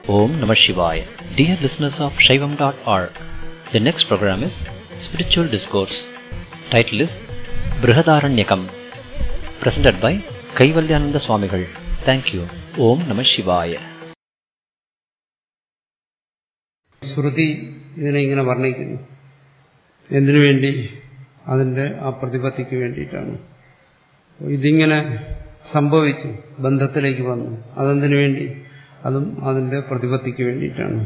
Om Namah Shivaya. Dear listeners of Shaivam.org, the next program is Spiritual Discourse. Title is Brihadaranyakam. Presented by Kaivalyananda Swamigal. Thank you. Om Namah Shivaya. ശ്രുതി ഇതിനെ ഇങ്ങനെ വർണ്ണിക്കുന്നു എന്തിനു വേണ്ടി അതിന്റെ ആ പ്രതിപത്തിക്ക് വേണ്ടിയിട്ടാണ് ഇതിങ്ങനെ സംഭവിച്ചു ബന്ധത്തിലേക്ക് വന്നു അതെന്തിനു വേണ്ടി അതും അതിന്റെ പ്രതിപത്തിക്ക് വേണ്ടിയിട്ടാണ്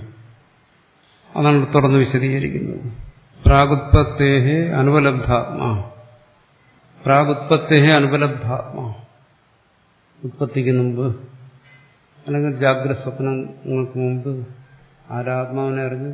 അതാണ് തുറന്ന് വിശദീകരിക്കുന്നത് പ്രാഗുത്പത്തേഹേ അനുപലബ്ധാത്മാ പ്രാഗുത്പത്തേഹേ അനുപലബ്ധാത്മാ ഉത്പത്തിക്ക് മുമ്പ് അല്ലെങ്കിൽ ജാഗ്രത സ്വപ്നങ്ങൾക്ക് മുമ്പ് ആരാത്മാവിനെ അറിഞ്ഞു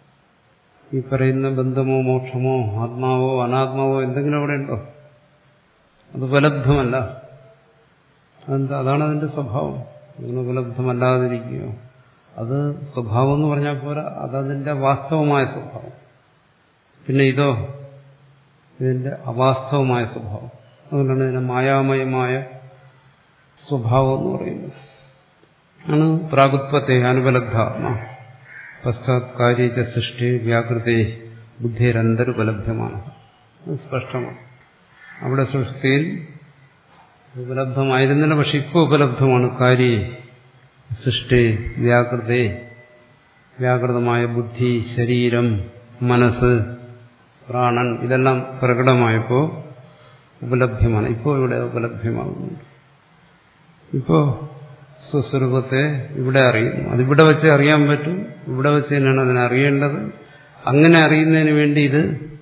ഈ പറയുന്ന ബന്ധമോ മോക്ഷമോ ആത്മാവോ അനാത്മാവോ എന്തെങ്കിലും അവിടെ ഉണ്ടോ അത് ഉപലബ്ധമല്ല അതെന്താ അതാണ് അതിന്റെ സ്വഭാവം അങ്ങനെ ഉപലബ്ധമല്ലാതിരിക്കുകയോ അത് സ്വഭാവം എന്ന് പറഞ്ഞാൽ പോരാ അതതിന്റെ വാസ്തവമായ സ്വഭാവം പിന്നെ ഇതോ ഇതിന്റെ അവാസ്തവമായ സ്വഭാവം അതുകൊണ്ടാണ് ഇതിനെ മായാമയമായ സ്വഭാവം എന്ന് പറയുന്നത് ആണ് പ്രാഗുത്പത്തെ അനുപലബ്ധാത്മാ പശ്ചാത് കാര്യ സൃഷ്ടി വ്യാകൃതി ബുദ്ധിരന്തരുപലഭ്യമാണ് അത് സ്പഷ്ടമാണ് അവിടെ സൃഷ്ടിയിൽ ഉപലബ്ധമായിരുന്നില്ല പക്ഷെ ഇപ്പോൾ ഉപലബ്ധമാണ് കാര്യ സൃഷ്ടി വ്യാകൃതി വ്യാകൃതമായ ബുദ്ധി ശരീരം മനസ്സ് പ്രാണൻ ഇതെല്ലാം പ്രകടമായപ്പോൾ ഉപലഭ്യമാണ് ഇപ്പോൾ ഇവിടെ ഉപലഭ്യമാകുന്നുണ്ട് ഇപ്പോൾ സ്വസ്വരൂപത്തെ ഇവിടെ അറിയുന്നു അതിവിടെ വെച്ച് അറിയാൻ പറ്റും ഇവിടെ വെച്ച് തന്നെയാണ് അതിനെ അറിയേണ്ടത് അങ്ങനെ അറിയുന്നതിന് വേണ്ടി ഇത്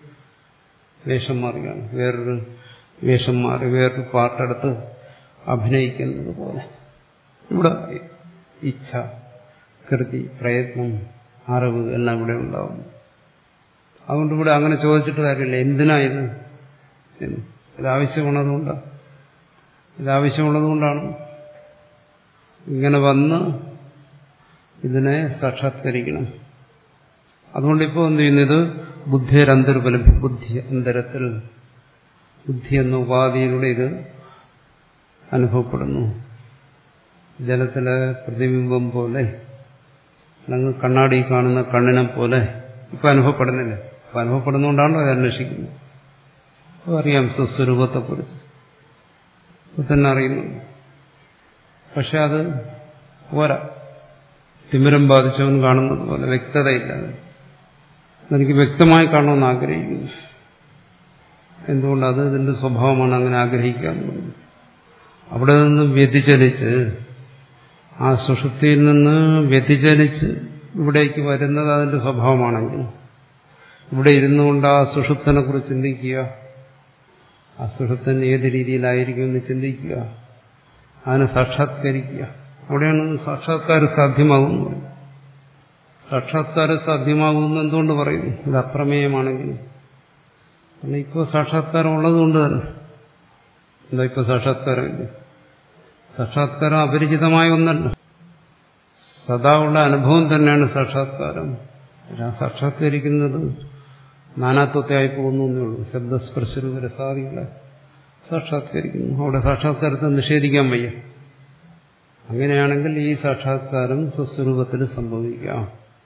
വേഷം മാറുകയാണ് വേറൊരു വേഷം മാറി വേറൊരു പാട്ടെടുത്ത് അഭിനയിക്കുന്നത് പോലെ ഇവിടെ ഇച്ഛ കൃതി പ്രയത്നം അറിവ് എല്ലാം ഇവിടെ ഉണ്ടാവും അതുകൊണ്ട് ഇവിടെ അങ്ങനെ ചോദിച്ചിട്ട് കാര്യമില്ല എന്തിനാ ഇത് ഇത് ആവശ്യമുള്ളതുകൊണ്ടാണ് ഇത് ആവശ്യമുള്ളതുകൊണ്ടാണ് ഇങ്ങനെ വന്ന് ഇതിനെ സാക്ഷാത്കരിക്കണം അതുകൊണ്ടിപ്പോൾ എന്ത് ചെയ്യുന്നത് ബുദ്ധിരന്തരഫലം ബുദ്ധി അന്തരത്തിൽ ബുദ്ധി എന്ന ഉപാധിയിലൂടെ ഇത് അനുഭവപ്പെടുന്നു ജലത്തിലെ പ്രതിബിംബം പോലെ അല്ലെങ്കിൽ കണ്ണാടി കാണുന്ന കണ്ണിനെ പോലെ ഇപ്പം അനുഭവപ്പെടുന്നില്ല ഇപ്പം അനുഭവപ്പെടുന്നതുകൊണ്ടാണല്ലോ അത് അന്വേഷിക്കുന്നത് അപ്പോൾ അറിയാം സ്വസ്വരൂപത്തെക്കുറിച്ച് ഇപ്പം തന്നെ അറിയുന്നു പക്ഷെ അത് പോരാ തിമിരം ബാധിച്ചവൻ കാണുന്നത് പോലെ വ്യക്തതയില്ലാതെ എനിക്ക് വ്യക്തമായി കാണണമെന്ന് ആഗ്രഹിക്കുന്നു എന്തുകൊണ്ട് അത് ഇതിന്റെ സ്വഭാവമാണ് അങ്ങനെ ആഗ്രഹിക്കുക എന്നുള്ളത് അവിടെ നിന്ന് വ്യതിചലിച്ച് ആ സുഷുപ്തിയിൽ നിന്ന് വ്യതിചലിച്ച് ഇവിടേക്ക് വരുന്നത് അതിന്റെ സ്വഭാവമാണെങ്കിൽ ഇവിടെ ഇരുന്നുകൊണ്ട് ആ സുഷുപ്തനെ കുറിച്ച് ചിന്തിക്കുക ആ സുഷുപ്തൻ ഏത് രീതിയിലായിരിക്കും എന്ന് ചിന്തിക്കുക അതിനെ സാക്ഷാത്കരിക്കുക അവിടെയാണ് സാക്ഷാത്കാരം സാധ്യമാകുന്നത് സാക്ഷാത്കാരം സാധ്യമാകുമെന്ന് എന്തുകൊണ്ട് പറയുന്നു ഇത് അപ്രമേയമാണെങ്കിൽ കാരണം ഇപ്പോൾ സാക്ഷാത്കാരം ഉള്ളതുകൊണ്ട് തന്നെ എന്താ ഇപ്പോൾ സാക്ഷാത്കാരമില്ല സാക്ഷാത്കാരം അപരിചിതമായ ഒന്നല്ല സദാ ഉള്ള അനുഭവം തന്നെയാണ് സാക്ഷാത്കാരം സാക്ഷാത്കരിക്കുന്നത് നാനാത്വത്തെ ആയി പോകുന്നു എന്നേ ഉള്ളൂ ശബ്ദസ്പർശരൂപ രസാദികളെ സാക്ഷാത്കരിക്കുന്നു അവിടെ സാക്ഷാത്കാരത്തെ നിഷേധിക്കാൻ വയ്യ അങ്ങനെയാണെങ്കിൽ ഈ സാക്ഷാത്കാരം സ്വസ്വരൂപത്തിൽ സംഭവിക്കാം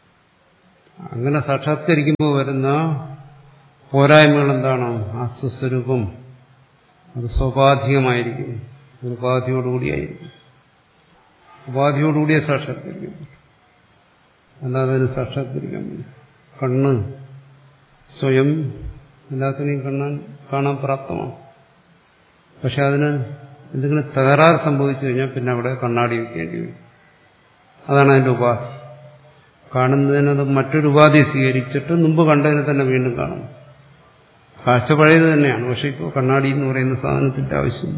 അങ്ങനെ സാക്ഷാത്കരിക്കുമ്പോൾ വരുന്ന പോരായ്മകൾ എന്താണ് ആ സ്വസ്വരൂപം അത് സ്വാഭാധികമായിരിക്കും ഒരു ഉപാധിയോടുകൂടിയായിരിക്കും ഉപാധിയോടുകൂടിയേ സാക്ഷാത്കരിക്കും അല്ലാതെ അതിന് സാക്ഷാത്കരിക്കാൻ പറ്റും കണ്ണ് സ്വയം എല്ലാത്തിനെയും കാണാൻ കാണാൻ പ്രാപ്തമാണ് പക്ഷെ അതിന് എന്തെങ്കിലും തകരാറ് സംഭവിച്ചു കഴിഞ്ഞാൽ പിന്നെ അവിടെ കണ്ണാടി വയ്ക്കേണ്ടി വരും അതാണ് അതിന്റെ ഉപാധി കാണുന്നതിനത് മറ്റൊരു ഉപാധി സ്വീകരിച്ചിട്ട് മുമ്പ് കണ്ടതിനെ തന്നെ വീണ്ടും കാണണം കാഴ്ച പഴയത് തന്നെയാണ് പക്ഷെ ഇപ്പോൾ കണ്ണാടി എന്ന് പറയുന്ന സാധനത്തിന്റെ ആവശ്യം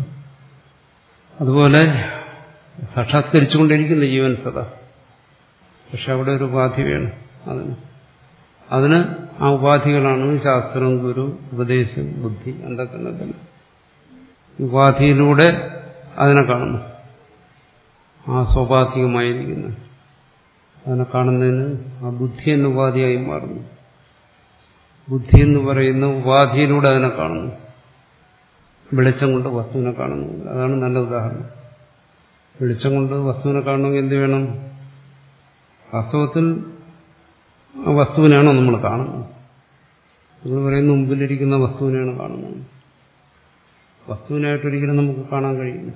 അതുപോലെ സാക്ഷാത്കരിച്ചുകൊണ്ടിരിക്കുന്ന ജീവൻ സദാ പക്ഷെ അവിടെ ഒരു ഉപാധി വേണം അതിന് അതിന് ആ ഉപാധികളാണ് ശാസ്ത്രം ഗുരു ഉപദേശം ബുദ്ധി എന്തൊക്കെ തന്നെ ഉപാധിയിലൂടെ അതിനെ കാണുന്നു ആ സ്വാഭാവികമായിരിക്കുന്നു അതിനെ കാണുന്നതിന് ആ ബുദ്ധി എന്ന ഉപാധിയായി മാറുന്നു ബുദ്ധി എന്ന് പറയുന്ന ഉപാധിയിലൂടെ അതിനെ കാണുന്നു വെളിച്ചം കൊണ്ട് വസ്തുവിനെ കാണുന്നു അതാണ് നല്ല ഉദാഹരണം വെളിച്ചം കൊണ്ട് വസ്തുവിനെ കാണണമെങ്കിൽ എന്ത് വേണം വാസ്തവത്തിൽ ആ വസ്തുവിനാണോ നമ്മൾ കാണുന്നത് നിങ്ങൾ പറയുന്ന മുമ്പിലിരിക്കുന്ന വസ്തുവിനെയാണ് കാണുന്നത് വസ്തുവിനായിട്ടൊരിക്കലും നമുക്ക് കാണാൻ കഴിയില്ല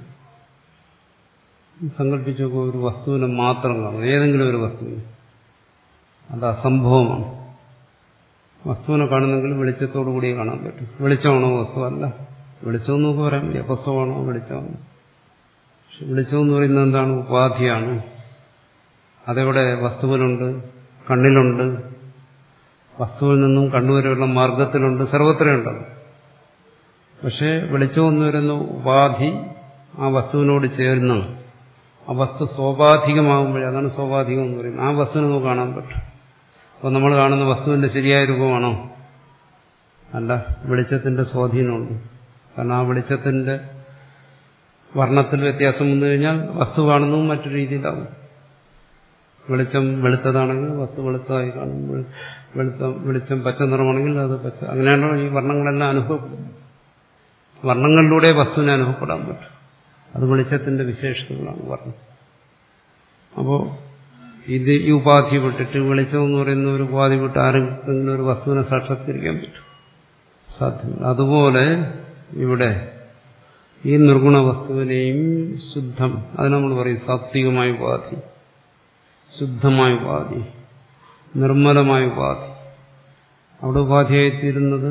സങ്കല്പിച്ചൊക്കെ ഒരു വസ്തുവിനെ മാത്രം കാണും ഏതെങ്കിലും ഒരു വസ്തുവിനെ അത് അസംഭവമാണ് വസ്തുവിനെ കാണുന്നെങ്കിൽ വെളിച്ചത്തോടു കൂടിയേ കാണാൻ പറ്റും വെളിച്ചമാണോ വസ്തുവല്ല വെളിച്ചം എന്നൊക്കെ പറയാൻ വയ്യ പുസ്തകമാണോ വെളിച്ചമാണോ പക്ഷെ വെളിച്ചം എന്ന് പറയുന്നത് എന്താണ് ഉപാധിയാണ് അതെവിടെ വസ്തുവിലുണ്ട് കണ്ണിലുണ്ട് വസ്തുവിൽ നിന്നും കണ്ണുവരെയുള്ള മാർഗത്തിലുണ്ട് സർവത്രയുണ്ട് പക്ഷേ വെളിച്ചം എന്ന് വരുന്ന ഉപാധി ആ വസ്തുവിനോട് ചേർന്ന് ആ വസ്തു സ്വാഭാവികമാകുമ്പോഴേ അതാണ് സ്വാഭാവികം എന്ന് പറയുന്നത് ആ വസ്തുവിനെ നമുക്ക് കാണാൻ പറ്റും അപ്പോൾ നമ്മൾ കാണുന്ന വസ്തുവിന്റെ ശരിയായ രൂപമാണോ അല്ല വെളിച്ചത്തിന്റെ സ്വാധീനമുണ്ട് കാരണം ആ വെളിച്ചത്തിന്റെ വർണ്ണത്തിൽ വ്യത്യാസം വന്നു കഴിഞ്ഞാൽ വസ്തു കാണുന്നതും മറ്റു രീതിയിലാവും വെളിച്ചം വെളുത്തതാണെങ്കിൽ വസ്തു വെളുത്തതായി കാണുമ്പോൾ വെളുത്ത വെളിച്ചം പച്ച നിറമാണെങ്കിൽ അത് പച്ച അങ്ങനെയാണോ ഈ വർണ്ണങ്ങളെല്ലാം അനുഭവപ്പെടുന്നത് വർണ്ണങ്ങളിലൂടെ വസ്തുവിനെ അനുഭവപ്പെടാൻ പറ്റും അത് വെളിച്ചത്തിന്റെ വിശേഷതകളാണ് വർണ്ണം അപ്പോൾ ഇത് ഈ ഉപാധി വിട്ടിട്ട് വെളിച്ചം എന്ന് പറയുന്ന ഒരു ഉപാധി വിട്ട് ആരെങ്കിലും ഒരു വസ്തുവിനെ സാക്ഷാത്കരിക്കാൻ പറ്റും സാധ്യമല്ല അതുപോലെ ഇവിടെ ഈ നിർഗുണ വസ്തുവിനെയും ശുദ്ധം അത് നമ്മൾ പറയും സാത്വികമായ ഉപാധി ശുദ്ധമായ ഉപാധി നിർമ്മലമായ ഉപാധി അവിടെ ഉപാധിയായിത്തീരുന്നത്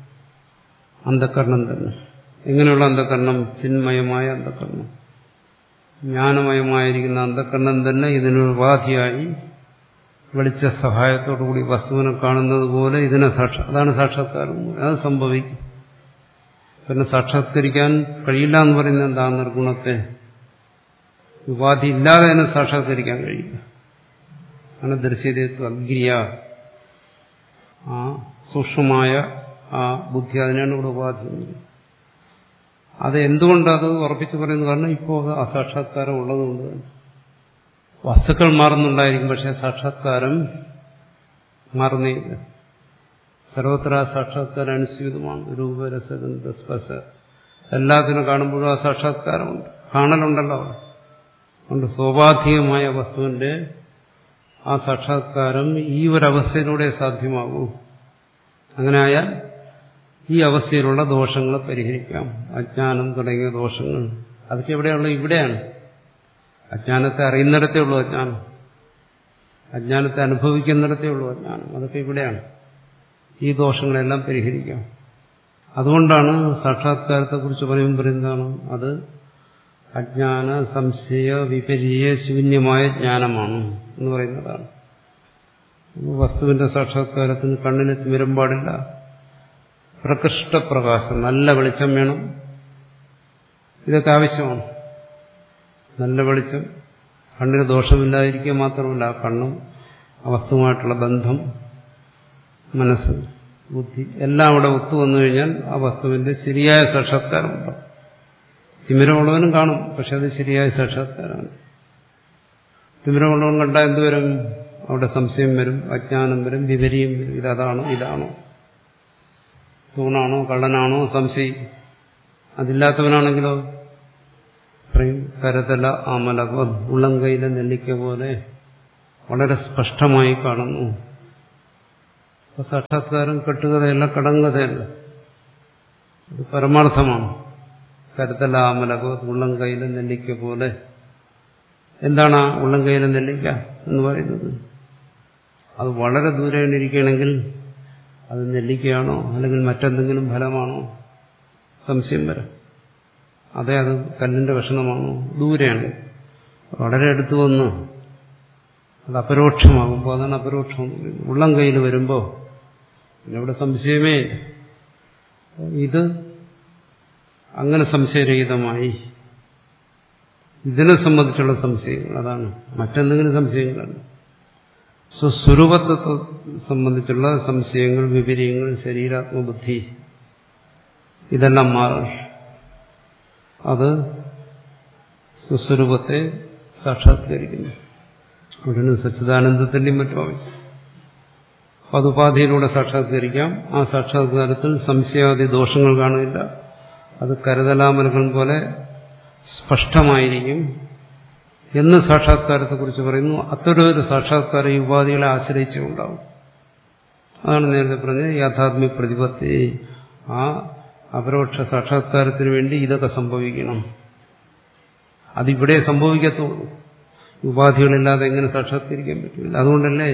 അന്ധകരണം തന്നെ എങ്ങനെയുള്ള അന്ധകരണം ചിന്മയമായ അന്ധകരണം ജ്ഞാനമയമായിരിക്കുന്ന അന്ധകരണം തന്നെ ഇതിന് ഉപാധിയായി വെളിച്ച സഹായത്തോടുകൂടി വസ്തുവിനെ കാണുന്നത് പോലെ ഇതിനെ സാക്ഷാ അതാണ് സാക്ഷാത്കാരം അത് സംഭവിക്കും പിന്നെ സാക്ഷാത്കരിക്കാൻ കഴിയില്ല എന്ന് പറയുന്നത് എന്താ നിർഗുണത്തെ ഉപാധി ഇല്ലാതെ തന്നെ സാക്ഷാത്കരിക്കാൻ കഴിയില്ല ആണ് ദൃശ്യതത്വ അഗ്രിയ ആ സൂക്ഷ്മമായ ആ ബുദ്ധി അതിനാണ് ഇവിടെ ഉപാധി അത് എന്തുകൊണ്ട് അത് ഉറപ്പിച്ച് പറയുന്നു കാരണം ഇപ്പോൾ അത് അസാക്ഷാത്കാരം ഉള്ളതുകൊണ്ട് തന്നെ വസ്തുക്കൾ മാറുന്നുണ്ടായിരിക്കും പക്ഷെ സാക്ഷാത്കാരം മാറുന്നേയില്ല സർവത്ര സാക്ഷാത്കാരം അനുസ്യൂതമാണ് രൂപരസഗന്ധ സ്പർശ എല്ലാത്തിനും കാണുമ്പോഴും ആ സാക്ഷാത്കാരമുണ്ട് കാണലുണ്ടല്ലോ അവിടെ അതുകൊണ്ട് സ്വാഭാവികമായ വസ്തുവിന്റെ ആ സാക്ഷാത്കാരം ഈ ഒരവസ്ഥയിലൂടെ സാധ്യമാകൂ അങ്ങനെ ആയാൽ ഈ അവസ്ഥയിലുള്ള ദോഷങ്ങളെ പരിഹരിക്കാം അജ്ഞാനം തുടങ്ങിയ ദോഷങ്ങൾ അതൊക്കെ എവിടെയുള്ള ഇവിടെയാണ് അജ്ഞാനത്തെ അറിയുന്നിടത്തേ ഉള്ളൂ അജ്ഞാനം അജ്ഞാനത്തെ അനുഭവിക്കുന്നിടത്തേ ഉള്ളൂ അജ്ഞാനം അതൊക്കെ ഇവിടെയാണ് ഈ ദോഷങ്ങളെല്ലാം പരിഹരിക്കാം അതുകൊണ്ടാണ് സാക്ഷാത്കാരത്തെക്കുറിച്ച് പറയുമ്പോൾ പറയുന്നതാണ് അത് അജ്ഞാന സംശയ വിപരീയ ശൂന്യമായ ജ്ഞാനമാണ് എന്ന് പറയുന്നതാണ് വസ്തുവിന്റെ സാക്ഷാത്കാരത്തിന് കണ്ണിന് തിമിരം പാടില്ല പ്രകൃഷ്ടപ്രകാശം നല്ല വെളിച്ചം വേണം ഇതൊക്കെ ആവശ്യമാണ് നല്ല വെളിച്ചം കണ്ണിന് ദോഷമില്ലാതിരിക്കുക മാത്രമല്ല ആ കണ്ണും ആ വസ്തുവുമായിട്ടുള്ള ബന്ധം മനസ്സ് ബുദ്ധി എല്ലാം അവിടെ ഒത്തു വന്നു കഴിഞ്ഞാൽ ആ വസ്തുവിന്റെ ശരിയായ സാക്ഷാത്കാരം ഉണ്ടാവും തിമിരമുള്ളവനും കാണും പക്ഷെ അത് ശരിയായ സാക്ഷാത്കാരമാണ് തിമിരമുള്ളവൻ കണ്ടാൽ എന്തുവരും അവിടെ സംശയം വരും അജ്ഞാനം വരും വിപരീയം വരും ഇതതാണോ ഇതാണോ തൂണാണോ കള്ളനാണോ സംശയം അതില്ലാത്തവനാണെങ്കിലോ പറയും കരതല ആമലകോ ഉള്ളം കൈയിലെ നെല്ലിക്ക പോലെ വളരെ സ്പഷ്ടമായി കാണുന്നു സാക്ഷാത്കാരം കെട്ടുകഥയല്ല കടങ്കഥയല്ല ഇത് പരമാർത്ഥമാണ് കരുതല ആമലകോ ഉള്ളം കൈയിലെ നെല്ലിക്ക പോലെ എന്താണ് ആ ഉള്ളം കൈയിലെ നെല്ലിക്ക എന്ന് പറയുന്നത് അത് വളരെ ദൂരെ ഇരിക്കുകയാണെങ്കിൽ അത് നെല്ലിക്കയാണോ അല്ലെങ്കിൽ മറ്റെന്തെങ്കിലും ഫലമാണോ സംശയം വരാം അതെ അത് കല്ലിന്റെ ഭക്ഷണമാണോ ദൂരെയാണ് വളരെ അടുത്ത് വന്ന് അത് അപരോക്ഷമാകുമ്പോൾ അതാണ് അപരോക്ഷം ഉള്ളം കയ്യിൽ വരുമ്പോൾ പിന്നെ ഇവിടെ സംശയമേ ഇത് അങ്ങനെ സംശയരഹിതമായി ഇതിനെ സംബന്ധിച്ചുള്ള സംശയങ്ങൾ അതാണ് മറ്റെന്തെങ്കിലും സംശയങ്ങളല്ല സ്വസ്വരൂപത്തെ സംബന്ധിച്ചുള്ള സംശയങ്ങൾ വിപര്യങ്ങൾ ശരീരാത്മബുദ്ധി ഇതെല്ലാം മാറും അത് സ്വസ്വരൂപത്തെ സാക്ഷാത്കരിക്കുന്നു ഉടനെ സച്ചിദാനന്ദത്തിന്റെയും മറ്റും ആവശ്യം പതുപാധിയിലൂടെ സാക്ഷാത്കരിക്കാം ആ സാക്ഷാത്കാരത്തിൽ സംശയാദി ദോഷങ്ങൾ കാണില്ല അത് കരുതലാമലകൾ പോലെ സ്പഷ്ടമായിരിക്കും എന്ന സാക്ഷാത്കാരത്തെക്കുറിച്ച് പറയുന്നു അത്തരമൊരു സാക്ഷാത്കാരം ഈ ഉപാധികളെ ആശ്രയിച്ചേ ഉണ്ടാവും അതാണ് നേരത്തെ പറഞ്ഞത് യാഥാത്മ്യ പ്രതിപത്തി ആ അപരോക്ഷ സാക്ഷാത്കാരത്തിന് വേണ്ടി ഇതൊക്കെ സംഭവിക്കണം അതിവിടെ സംഭവിക്കത്തുള്ളൂ ഉപാധികളില്ലാതെ എങ്ങനെ സാക്ഷാത്കരിക്കാൻ പറ്റില്ല അതുകൊണ്ടല്ലേ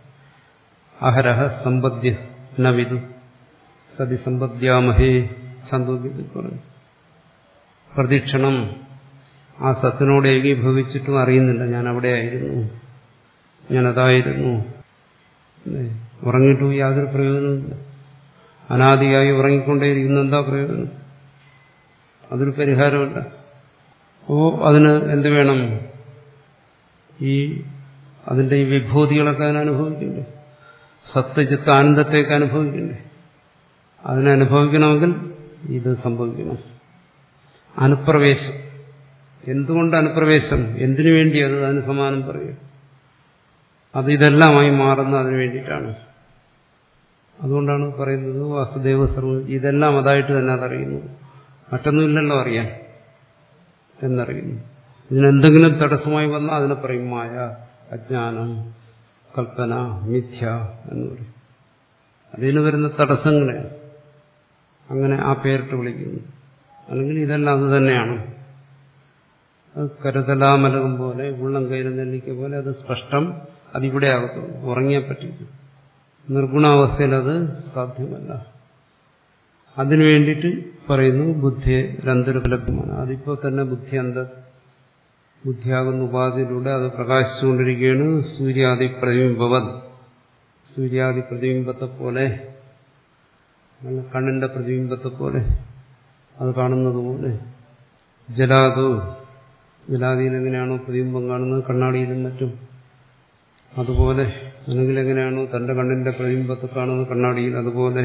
അഹരഹ സമ്പദ്യ നവിതു സതി സമ്പദ്യാമഹേ സന്തോഷത്തിൽ പറഞ്ഞു പ്രദക്ഷിണം ആ സത്തിനോട് ഏകീഭവിച്ചിട്ടും അറിയുന്നില്ല ഞാൻ അവിടെ ആയിരുന്നു ഞാൻ അതായിരുന്നു ഉറങ്ങിയിട്ടും യാതൊരു പ്രയോജനവുമില്ല അനാദിയായി ഉറങ്ങിക്കൊണ്ടേയിരിക്കുന്ന എന്താ പ്രയോജനം അതൊരു പരിഹാരമല്ല ഓ അതിന് എന്ത് വേണം ഈ അതിന്റെ ഈ വിഭൂതികളൊക്കെ അതിന് അനുഭവിക്കണ്ടേ സത്യചിത്ത ആനന്ദത്തേക്ക് അനുഭവിക്കണ്ടേ അതിനനുഭവിക്കണമെങ്കിൽ ഇത് സംഭവിക്കണം അനുപ്രവേശം എന്തുകൊണ്ട് അനുപ്രവേശം എന്തിനു വേണ്ടി അത് അതിന് സമാനം പറയും അത് ഇതെല്ലാമായി മാറുന്ന അതിനു വേണ്ടിയിട്ടാണ് അതുകൊണ്ടാണ് പറയുന്നത് വാസുദേവ സർവ ഇതെല്ലാം അതായിട്ട് തന്നെ അതറിയുന്നു മറ്റൊന്നുമില്ലല്ലോ അറിയാൻ എന്നറിയുന്നു ഇതിനെന്തെങ്കിലും തടസ്സമായി വന്നാൽ അതിനെ പറയും മായ അജ്ഞാനം കൽപ്പന മിഥ്യ എന്ന് പറയും അതിന് വരുന്ന തടസ്സങ്ങളെയാണ് അങ്ങനെ ആ പേരിട്ട് വിളിക്കുന്നു അല്ലെങ്കിൽ ഇതെല്ലാം അത് തന്നെയാണ് അത് കരുതലാമലകം പോലെ ഉള്ളം കയ്യിൽ നെല്ലിക്ക പോലെ അത് സ്പഷ്ടം അതിവിടെ ആകത്തുള്ളൂ ഉറങ്ങിയാൽ പറ്റില്ല നിർഗുണാവസ്ഥയിൽ അത് സാധ്യമല്ല അതിനു വേണ്ടിയിട്ട് പറയുന്നു ബുദ്ധിയെ രന്തരപലഭ്യമാണ് അതിപ്പോൾ തന്നെ ബുദ്ധി അന്ത ബുദ്ധിയാകുന്ന ഉപാധിയിലൂടെ അത് പ്രകാശിച്ചുകൊണ്ടിരിക്കുകയാണ് സൂര്യാദി പ്രതിബിംബവൻ സൂര്യാദി പ്രതിബിംബത്തെ പോലെ കണ്ണിന്റെ പ്രതിബിംബത്തെ പോലെ അത് കാണുന്നത് പോലെ ജലാതു ജലാദിയിൽ എങ്ങനെയാണോ പ്രതിബിംബം കാണുന്നത് കണ്ണാടിയിലും മറ്റും അതുപോലെ അല്ലെങ്കിൽ എങ്ങനെയാണോ തന്റെ കണ്ണിന്റെ പ്രതിബിംബത്തെ കാണുന്നത് കണ്ണാടിയിൽ അതുപോലെ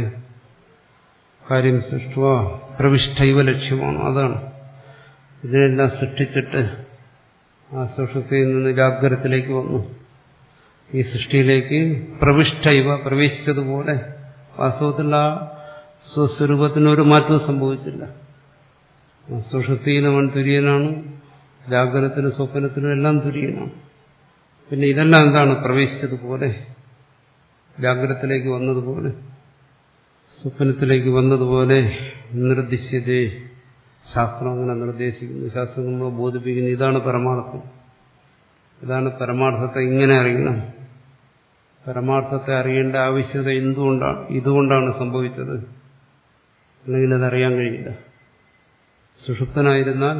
കാര്യം സൃഷ്ടുവ പ്രവിഷ്ടൈവ ലക്ഷ്യമാണ് അതാണ് ഇതിനെല്ലാം സൃഷ്ടിച്ചിട്ട് ആ സുഷുപ്തിയിൽ നിന്ന് ജാഗ്രതത്തിലേക്ക് വന്നു ഈ സൃഷ്ടിയിലേക്ക് പ്രവിഷ്ടൈവ പ്രവേശിച്ചതുപോലെ വാസ്തവത്തിൽ ആ സ്വസ്വരൂപത്തിന് ഒരു മാറ്റവും സംഭവിച്ചില്ല സുഷുപ്തിയിലും അവൻ തുര്യനാണ് ജാഗ്രതത്തിനും സ്വപ്നത്തിനും എല്ലാം തുര്യനാണ് പിന്നെ ഇതെല്ലാം എന്താണ് പ്രവേശിച്ചതുപോലെ ജാഗ്രതത്തിലേക്ക് വന്നതുപോലെ സ്വപ്നത്തിലേക്ക് വന്നതുപോലെ നിർദ്ദിശ്യതേ ശാസ്ത്രം അങ്ങനെ നിർദ്ദേശിക്കുന്നു ശാസ്ത്രം നമ്മളെ ബോധിപ്പിക്കുന്നു ഇതാണ് പരമാർത്ഥം ഇതാണ് പരമാർത്ഥത്തെ ഇങ്ങനെ അറിയണം പരമാർത്ഥത്തെ അറിയേണ്ട ആവശ്യകത എന്തുകൊണ്ടാണ് ഇതുകൊണ്ടാണ് സംഭവിച്ചത് അല്ലെങ്കിൽ അതറിയാൻ കഴിയില്ല സുഷുപ്തനായിരുന്നാൽ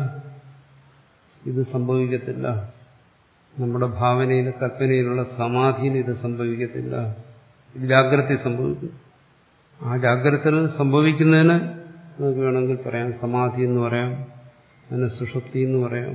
ഇത് സംഭവിക്കത്തില്ല നമ്മുടെ ഭാവനയിലെ കൽപ്പനയിലുള്ള സമാധിയിൽ ഇത് സംഭവിക്കത്തില്ല ഇത് ജാഗ്രത സംഭവിക്കും ആ ജാഗ്രത സംഭവിക്കുന്നതിന് നമുക്ക് വേണമെങ്കിൽ പറയാം സമാധി എന്ന് പറയാം അതിനെ സുഷുപ്തി എന്ന് പറയാം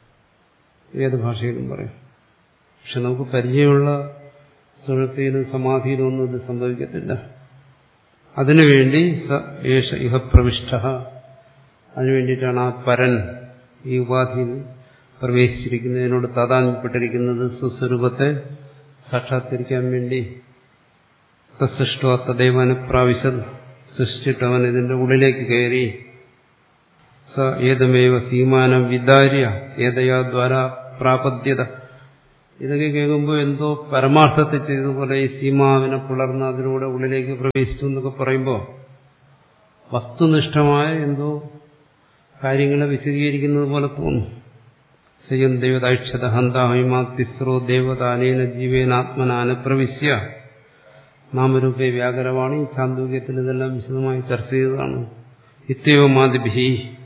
ഏത് ഭാഷയിലും പറയാം പക്ഷെ നമുക്ക് പരിചയമുള്ള സുഷുപ്തിയിലും സമാധിയിലും ഒന്നും ഇത് സംഭവിക്കത്തില്ല അതിനുവേണ്ടി സ ഏഷ ഇഹ പ്രവിഷ്ട അതിനുവേണ്ടിയിട്ടാണ് ആ പരൻ ഈ ഉപാധിയിൽ പ്രവേശിച്ചിരിക്കുന്നതിനോട് താതാന്യപ്പെട്ടിരിക്കുന്നത് സ്വസ്വരൂപത്തെ സാക്ഷാത്കരിക്കാൻ വേണ്ടി തസ്സൃഷ്ടോ തദൈവാനുപ്രാവശ്യത് സൃഷ്ടിച്ചിട്ടവൻ ഇതിന്റെ ഉള്ളിലേക്ക് കയറി സ ഏതമേവ സീമാനം വിദാര്യ ഏതയാ ദ്വാര പ്രാപദ്യത ഇതൊക്കെ കേൾക്കുമ്പോൾ എന്തോ പരമാർത്ഥത്തെ ചെയ്തതുപോലെ ഈ സീമാവിനെ പുലർന്ന് അതിലൂടെ ഉള്ളിലേക്ക് പ്രവേശിച്ചു എന്നൊക്കെ പറയുമ്പോൾ വസ്തുനിഷ്ഠമായ എന്തോ കാര്യങ്ങളെ വിശദീകരിക്കുന്നത് പോലെ തോന്നും സയം ദേവതാക്ഷത ഹന്താഹിമാ തിസ്രോ ദേവതാനേന ജീവേനാത്മനാന പ്രവിശ്യ നാമരൂപേ വ്യാകരവാണി ചാന്തോക്യത്തിൽ ഇതെല്ലാം വിശദമായി ചർച്ച ചെയ്തതാണ് ഇത്യവമാതിഭി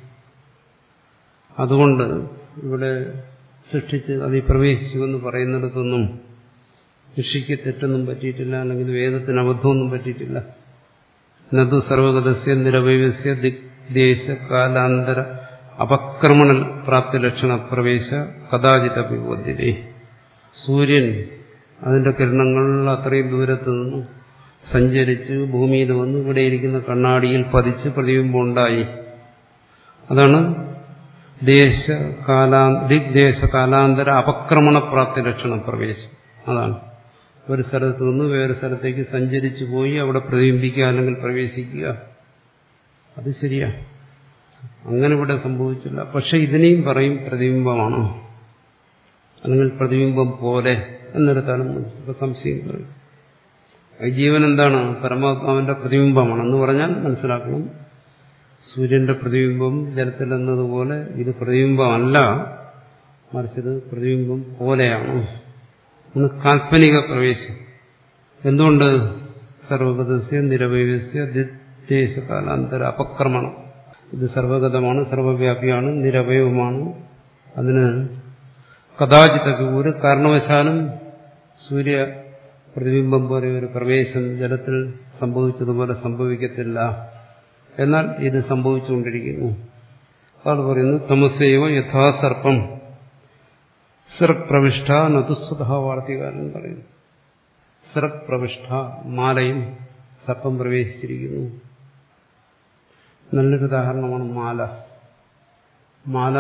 അതുകൊണ്ട് ഇവിടെ സൃഷ്ടിച്ച് അതിൽ പ്രവേശിച്ചുവെന്ന് പറയുന്നിടത്തൊന്നും ഋഷിക്ക് തെറ്റൊന്നും പറ്റിയിട്ടില്ല അല്ലെങ്കിൽ വേദത്തിന് അബദ്ധമൊന്നും പറ്റിയിട്ടില്ല നതു സർവഗതസ്യ നിരവൈവസ്യ ദിഗ്ദേശ കാലാന്തര അപക്രമണ പ്രാപ്തി ലക്ഷണ പ്രവേശ കഥാചിത വിബോധ്യതേ സൂര്യൻ അതിന്റെ കിരണങ്ങൾ അത്രയും ദൂരത്ത് നിന്ന് സഞ്ചരിച്ച് ഭൂമിയിൽ വന്ന് ഇവിടെ ഇരിക്കുന്ന കണ്ണാടിയിൽ പതിച്ച് പ്രതിബിംബം ഉണ്ടായി അതാണ് ദേശ കാലാ ദിഗ്ദേശ കാലാന്തര അപക്രമണ പ്രാപ്തി ലക്ഷണ പ്രവേശം അതാണ് ഒരു സ്ഥലത്ത് നിന്ന് വേറെ സ്ഥലത്തേക്ക് സഞ്ചരിച്ചു പോയി അവിടെ പ്രതിബിംബിക്കുക അല്ലെങ്കിൽ പ്രവേശിക്കുക അത് ശരിയാ അങ്ങനെ ഇവിടെ സംഭവിച്ചില്ല പക്ഷെ ഇതിനെയും പറയും പ്രതിബിംബമാണ് അല്ലെങ്കിൽ പ്രതിബിംബം പോലെ എന്നെടുത്താലും മതി ഇപ്പൊ സംശയം പറയും ഈ ജീവൻ എന്താണ് പരമാത്മാവിന്റെ പ്രതിബിംബമാണെന്ന് പറഞ്ഞാൽ മനസ്സിലാക്കണം സൂര്യന്റെ പ്രതിബിംബം ജലത്തിൽ എന്നതുപോലെ ഇത് പ്രതിബിംബമല്ല മറിച്ചത് പ്രതിബിംബം പോലെയാണ് ഒന്ന് കാൽപ്പനിക പ്രവേശം എന്തുകൊണ്ട് സർവഗതസ്യ നിരവയസ്യ ദേശകാലാന്തര അപക്രമണം ഇത് സർവഗതമാണ് സർവവ്യാപിയാണ് നിരവയവുമാണ് അതിന് കഥാചിത്തൊക്കെ ഒരു കാരണവശാലും സൂര്യ പ്രതിബിംബം പോലെ ഒരു പ്രവേശം ജലത്തിൽ സംഭവിച്ചതുപോലെ സംഭവിക്കത്തില്ല എന്നാൽ ഇത് സംഭവിച്ചുകൊണ്ടിരിക്കുന്നു അതാണ് പറയുന്നു തമസേവ യഥാസർപ്പം സിറപ്രവിഷ്ട നതുസ്വത വാർത്തികാരൻ പറയുന്നു സിറപ്രവിഷ്ട മാലയും സർപ്പം പ്രവേശിച്ചിരിക്കുന്നു നല്ലൊരു ഉദാഹരണമാണ് മാല മാല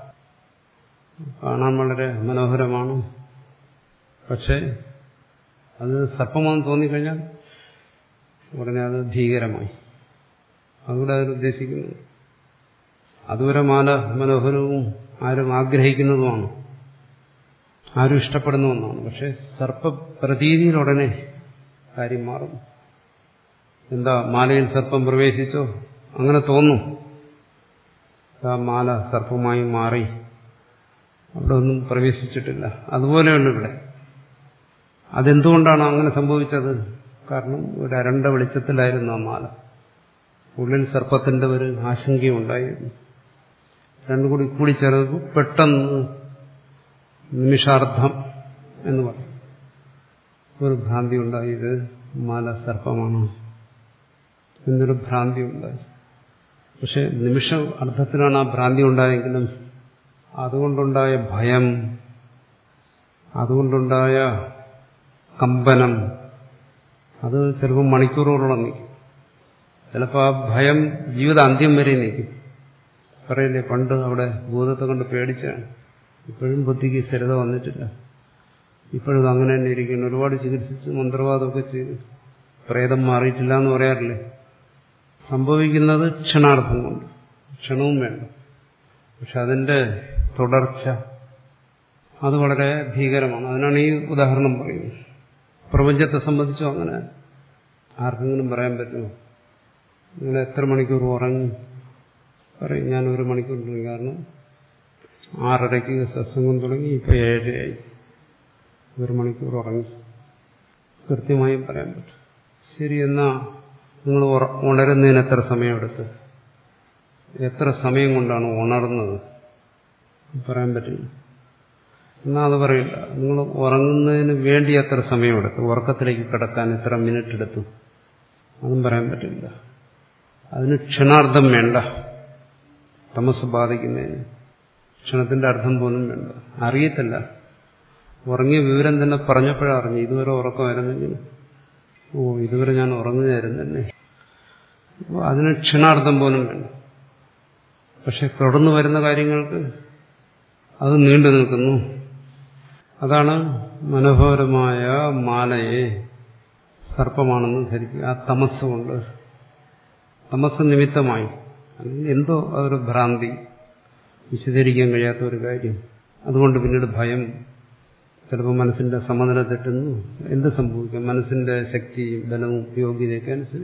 കാണാൻ വളരെ മനോഹരമാണ് പക്ഷെ അത് സർപ്പമാണെന്ന് തോന്നിക്കഴിഞ്ഞാൽ ഉടനെ അത് ഭീകരമായി അതുകൂടെ അതിൽ ഉദ്ദേശിക്കുന്നത് അതുവരെ മാല മനോഹരവും ആരും ആഗ്രഹിക്കുന്നതുമാണ് ആരും ഇഷ്ടപ്പെടുന്ന ഒന്നാണ് പക്ഷെ സർപ്പപ്രതീതിയിൽ ഉടനെ കാര്യം മാറുന്നു എന്താ മാലയിൽ സർപ്പം പ്രവേശിച്ചോ അങ്ങനെ തോന്നും ആ മാല സർപ്പമായി മാറി അവിടെ ഒന്നും പ്രവേശിച്ചിട്ടില്ല അതുപോലെയുണ്ട് ഇവിടെ അതെന്തുകൊണ്ടാണ് അങ്ങനെ സംഭവിച്ചത് കാരണം ഒരു അരണ്ട വെളിച്ചത്തിലായിരുന്നു ആ മാല ഉള്ളിൽ സർപ്പത്തിന്റെ ഒരു ആശങ്കയുണ്ടായിരുന്നു രണ്ടും കൂടി കൂടിച്ചേർന്നപ്പോൾ പെട്ടെന്ന് നിമിഷാർത്ഥം എന്ന് പറയും ഒരു ഭ്രാന്തി ഉണ്ടായി ഇത് മാല സർപ്പമാണ് എന്നൊരു ഭ്രാന്തി ഉണ്ടായി പക്ഷെ നിമിഷ അർത്ഥത്തിലാണ് ആ ഭ്രാന്തി ഉണ്ടായെങ്കിലും അതുകൊണ്ടുണ്ടായ ഭയം അതുകൊണ്ടുണ്ടായ കമ്പനം അത് ചിലപ്പോൾ മണിക്കൂറുകളോളം നിൽക്കും ചിലപ്പോൾ ആ ഭയം ജീവിത അന്ത്യം വരെ നിൽക്കും പറയില്ലേ പണ്ട് അവിടെ ഭൂതത്തെ കൊണ്ട് പേടിച്ചാണ് ഇപ്പോഴും ബുദ്ധിക്ക് സ്ഥിരത വന്നിട്ടില്ല ഇപ്പോഴും അങ്ങനെ തന്നെ ഇരിക്കുന്നു ഒരുപാട് ചികിത്സിച്ച് മന്ത്രവാദമൊക്കെ ചെയ്ത് പ്രേതം മാറിയിട്ടില്ല എന്ന് പറയാറില്ലേ സംഭവിക്കുന്നത് ക്ഷണാർത്ഥം കൊണ്ട് ക്ഷണവും വേണ്ട പക്ഷെ അതിന്റെ തുടർച്ച അത് വളരെ ഭീകരമാണ് അതിനാണ് ഈ ഉദാഹരണം പറയുന്നത് പ്രപഞ്ചത്തെ സംബന്ധിച്ചും അങ്ങനെ ആർക്കെങ്കിലും പറയാൻ പറ്റുമോ നിങ്ങൾ എത്ര മണിക്കൂർ ഉറങ്ങി പറയും ഞാൻ ഒരു മണിക്കൂർ ഉറങ്ങി കാരണം ആറരയ്ക്ക് സത്സംഗം തുടങ്ങി ഇപ്പൊ ഏഴരയായി ഒരു മണിക്കൂർ ഉറങ്ങി കൃത്യമായും പറയാൻ പറ്റും ശരി എന്നാ നിങ്ങൾ ഉണരുന്നതിന് എത്ര സമയമെടുത്ത് എത്ര സമയം കൊണ്ടാണ് ഉണർന്നത് പറയാൻ പറ്റില്ല എന്നാ അത് പറയില്ല നിങ്ങൾ ഉറങ്ങുന്നതിന് വേണ്ടി എത്ര സമയമെടുത്തു ഉറക്കത്തിലേക്ക് കിടക്കാൻ എത്ര മിനിറ്റ് എടുത്തു അതും പറയാൻ പറ്റില്ല അതിന് ക്ഷണാർത്ഥം വേണ്ട തമസ് ബാധിക്കുന്നതിന് ക്ഷണത്തിന്റെ അർത്ഥം പോലും വേണ്ട അറിയത്തില്ല ഉറങ്ങിയ വിവരം തന്നെ പറഞ്ഞപ്പോഴാണ് അറിഞ്ഞു ഇതുവരെ ഉറക്കമായിരുന്നെങ്കിൽ ഓ ഇതുവരെ ഞാൻ ഉറങ്ങുകയായിരുന്നല്ലേ അപ്പോൾ അതിന് ക്ഷണാർത്ഥം പോലും വേണ്ട പക്ഷെ തുടർന്ന് വരുന്ന കാര്യങ്ങൾക്ക് അത് നീണ്ടു നിൽക്കുന്നു അതാണ് മനോഹരമായ മാലയെ സർപ്പമാണെന്ന് ധരിക്കുക ആ തമസ് കൊണ്ട് തമസ് നിമിത്തമായി അല്ലെങ്കിൽ എന്തോ ഒരു ഭ്രാന്തി വിശദീകരിക്കാൻ കഴിയാത്ത ഒരു കാര്യം അതുകൊണ്ട് പിന്നീട് ഭയം ചിലപ്പോൾ മനസ്സിന്റെ സമനില തെറ്റുന്നു എന്ത് സംഭവിക്കും മനസ്സിന്റെ ശക്തിയും ബലവും യോഗ്യതയൊക്കെ അനുസരിച്ച്